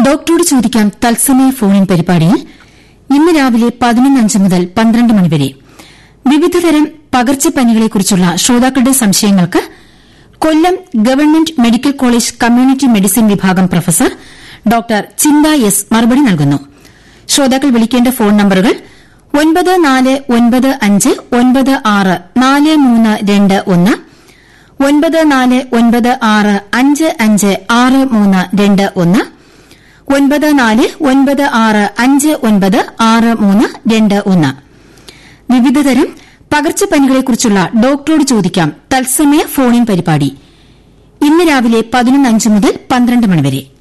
ഡോക്ടറോട് ചോദിക്കാം തത്സമയ ഫോണിൻ പരിപാടിയിൽ ഇന്ന് രാവിലെ പതിനൊന്നഞ്ച് മുതൽ പന്ത്രണ്ട് മണിവരെ വിവിധതരം പകർച്ചപ്പനികളെക്കുറിച്ചുള്ള ശ്രോതാക്കളുടെ സംശയങ്ങൾക്ക് Kollam government medical college community medicine വിഭാഗം പ്രൊഫസർ ഡോക്ടർ ചിന്ത എസ് മറുപടി നൽകുന്നു ശ്രോതാക്കൾ വിളിക്കേണ്ട ഫോൺ നമ്പറുകൾ ഒൻപത് നാല് ഒൻപത് അഞ്ച് ഒൻപത് ആറ് നാല് മൂന്ന് രണ്ട് ഒന്ന് ഒൻപത് നാല് ഒൻപത് ആറ് അഞ്ച് അഞ്ച് ആറ് മൂന്ന് രണ്ട് ഒന്ന് ഒൻപത് നാല് ഒൻപത് ആറ് അഞ്ച് ഒൻപത് ആറ് മൂന്ന് രണ്ട് ഒന്ന് വിവിധതരം പകർച്ചപ്പനികളെക്കുറിച്ചുള്ള ഡോക്ടറോട് ചോദിക്കാം തത്സമയ ഫോണിൻ പരിപാടി ഇന്ന് രാവിലെ പതിനൊന്നഞ്ച് മുതൽ പന്ത്രണ്ട് മണിവരെ